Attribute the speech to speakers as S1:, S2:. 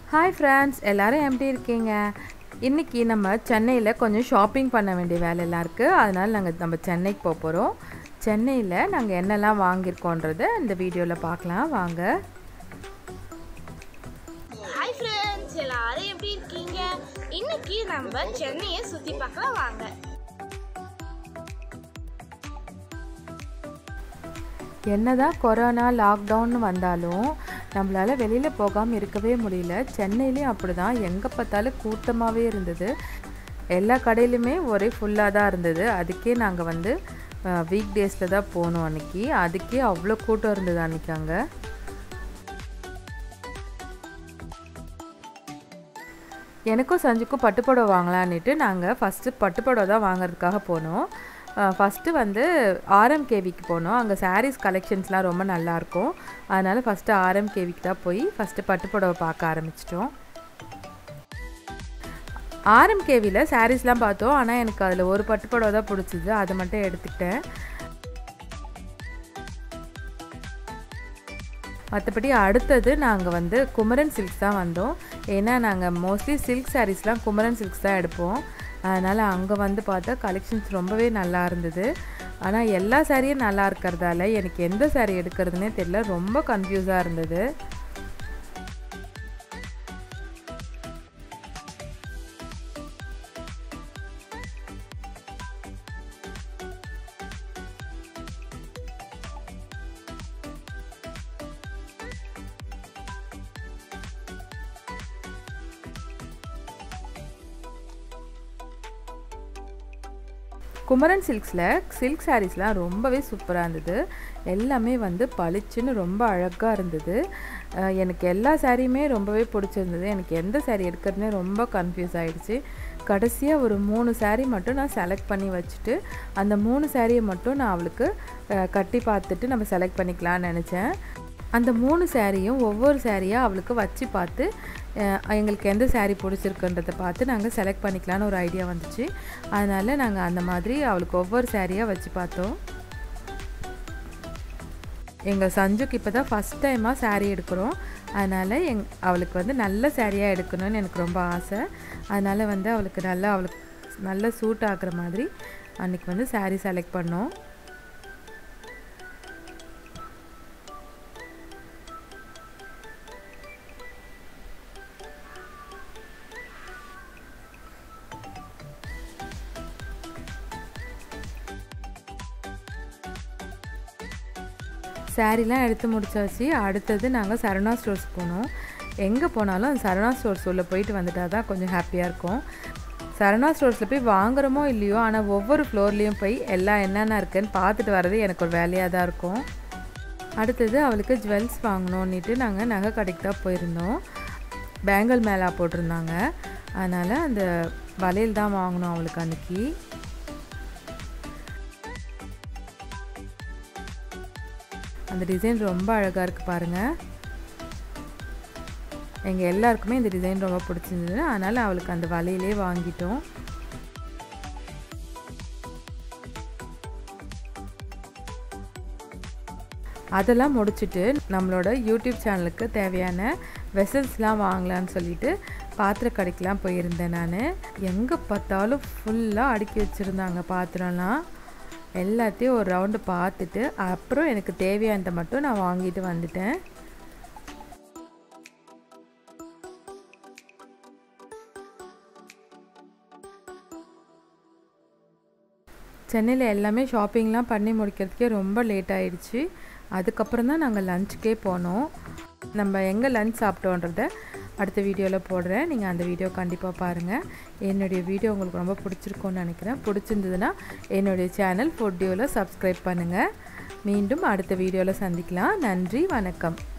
S1: hi friends எல்லாரும் எப்படி இருக்கீங்க இன்றைக்கி நம்ம சென்னையில் கொஞ்சம் ஷாப்பிங் பண்ண வேண்டிய வேலையெல்லாம் இருக்குது அதனால் நாங்கள் நம்ம சென்னைக்கு போக போகிறோம் சென்னையில் நாங்கள் என்னெல்லாம் வாங்கியிருக்கோன்றத இந்த வீடியோவில் பார்க்கலாம் வாங்க
S2: ஹாய் ஃப்ரெண்ட்ஸ் எல்லாரும் எப்படி இருக்கீங்க இன்னைக்கு நம்ம சென்னையை சுற்றி பார்க்கலாம் வாங்க
S1: என்னதான் கொரோனா லாக்டவுன் வந்தாலும் நம்மளால் வெளியில் போகாமல் இருக்கவே முடியல சென்னையிலையும் அப்படி தான் எங்கே பார்த்தாலும் கூட்டமாகவே இருந்தது எல்லா கடையிலுமே ஒரே ஃபுல்லாக தான் இருந்தது அதுக்கே நாங்கள் வந்து வீக் டேஸில் தான் போனோம் அன்றைக்கி அதுக்கே அவ்வளோ கூட்டம் இருந்தது அன்றைக்கி அங்கே எனக்கும் சஞ்சுக்கும் பட்டுப்புடவை வாங்கலான்னுட்டு நாங்கள் ஃபஸ்ட்டு பட்டுப்புடவை தான் வாங்குறதுக்காக போனோம் ஃபஸ்ட்டு வந்து ஆர்எம்கேவிக்கு போனோம் அங்கே சாரீஸ் கலெக்ஷன்ஸ்லாம் ரொம்ப நல்லாயிருக்கும் அதனால் ஃபஸ்ட்டு ஆர்எம்கேவிக்கு தான் போய் ஃபஸ்ட்டு பட்டுப்புடவை பார்க்க ஆரம்பிச்சிட்டோம் ஆர்எம்கேவியில் சாரீஸ்லாம் பார்த்தோம் ஆனால் எனக்கு அதில் ஒரு பட்டுப்புடவை தான் பிடிச்சிது அதை மட்டும் எடுத்துக்கிட்டேன் மற்றபடி அடுத்தது நாங்கள் வந்து குமரன் சில்க்ஸ் தான் வந்தோம் ஏன்னா நாங்கள் மோஸ்ட்லி சில்க் சாரீஸ்லாம் குமரன் சில்க்ஸ் தான் எடுப்போம் அதனால் அங்கே வந்து பார்த்தா கலெக்ஷன்ஸ் ரொம்பவே நல்லா இருந்தது ஆனால் எல்லா சாரியும் நல்லா இருக்கிறதால எனக்கு எந்த சாரீ எடுக்கிறதுனே தெரியல ரொம்ப கன்ஃபியூஸாக இருந்தது குமரன் சில்க்ஸில் சில்க் சாரீஸ்லாம் ரொம்பவே சூப்பராக இருந்தது எல்லாமே வந்து பளிச்சுன்னு ரொம்ப அழகாக இருந்தது எனக்கு எல்லா சாரியுமே ரொம்பவே பிடிச்சிருந்தது எனக்கு எந்த சாரீ எடுக்கிறதுனே ரொம்ப கன்ஃபியூஸ் ஆகிடுச்சு கடைசியாக ஒரு மூணு சாரீ மட்டும் நான் செலக்ட் பண்ணி வச்சுட்டு அந்த மூணு சாரியை மட்டும் நான் அவளுக்கு கட்டி பார்த்துட்டு நம்ம செலக்ட் பண்ணிக்கலான்னு நினச்சேன் அந்த மூணு சேரீயும் ஒவ்வொரு சேரீயாக அவளுக்கு வச்சு பார்த்து எங்களுக்கு எந்த சேரீ பிடிச்சிருக்குன்றதை பார்த்து நாங்கள் செலக்ட் பண்ணிக்கலான்னு ஒரு ஐடியா வந்துச்சு அதனால் நாங்கள் அந்த மாதிரி அவளுக்கு ஒவ்வொரு சேரீயாக வச்சு பார்த்தோம் எங்கள் சஞ்சுக்கு இப்போ தான் ஃபஸ்ட் டைமாக சேரீ எடுக்கிறோம் அதனால் எங் அவளுக்கு வந்து நல்ல சேரீயாக எடுக்கணும்னு எனக்கு ரொம்ப ஆசை அதனால் வந்து அவளுக்கு நல்லா அவளுக்கு நல்ல சூட் ஆகுற மாதிரி அன்றைக்கி வந்து சேரீ செலக்ட் பண்ணோம் சாரீலாம் எடுத்து முடிச்சாச்சு அடுத்தது நாங்கள் சரணா ஸ்டோர்ஸ் போனோம் எங்கே போனாலும் அந்த சரணா ஸ்டோர்ஸ் உள்ளே போயிட்டு வந்துட்டால் தான் கொஞ்சம் ஹாப்பியாக இருக்கும் சரணா ஸ்டோர்ஸில் போய் வாங்குகிறோமோ இல்லையோ ஆனால் ஒவ்வொரு ஃப்ளோர்லேயும் போய் எல்லாம் என்னென்ன இருக்குன்னு பார்த்துட்டு வர்றது எனக்கு ஒரு வேலையாக தான் இருக்கும் அடுத்தது அவளுக்கு ஜுவல்ஸ் வாங்கணுன்னுட்டு நாங்கள் நகை கடைக்கு தான் போயிருந்தோம் பேங்கல் மேலா போட்டிருந்தாங்க அதனால் அந்த வளையல் தான் வாங்கினோம் அவளுக்கு அன்றைக்கி அந்த டிசைன் ரொம்ப அழகாக இருக்குது பாருங்கள் எங்கள் எல்லாருக்குமே இந்த டிசைன் ரொம்ப பிடிச்சிருந்தது அதனால் அவளுக்கு அந்த வலையிலே வாங்கிட்டோம் அதெல்லாம் முடிச்சுட்டு நம்மளோட யூடியூப் சேனலுக்கு தேவையான வெசல்ஸ்லாம் வாங்கலான்னு சொல்லிட்டு பாத்திர கடைக்கெலாம் போயிருந்தேன் நான் எங்கே பார்த்தாலும் ஃபுல்லாக அடுக்கி வச்சுருந்தாங்க பாத்திரம்லாம் எல்லாத்தையும் ஒரு ரவுண்டு பார்த்துட்டு அப்புறம் எனக்கு தேவையானதை மட்டும் நான் வாங்கிட்டு வந்துட்டேன் சென்னையில் எல்லாமே ஷாப்பிங்லாம் பண்ணி முடிக்கிறதுக்கே ரொம்ப லேட் ஆகிடுச்சு அதுக்கப்புறம் தான் நாங்கள் லஞ்சுக்கே போனோம் நம்ம எங்கே லஞ்ச் சாப்பிட்டோன்றத அடுத்த வீடியோவில் போடுறேன் நீங்கள் அந்த வீடியோ கண்டிப்பாக பாருங்கள் என்னுடைய வீடியோ உங்களுக்கு ரொம்ப பிடிச்சிருக்கும்னு நினைக்கிறேன் பிடிச்சிருந்ததுன்னா என்னுடைய சேனல் ஃபுட்டியோவில் சப்ஸ்கிரைப் பண்ணுங்கள் மீண்டும் அடுத்த வீடியோவில் சந்திக்கலாம் நன்றி வணக்கம்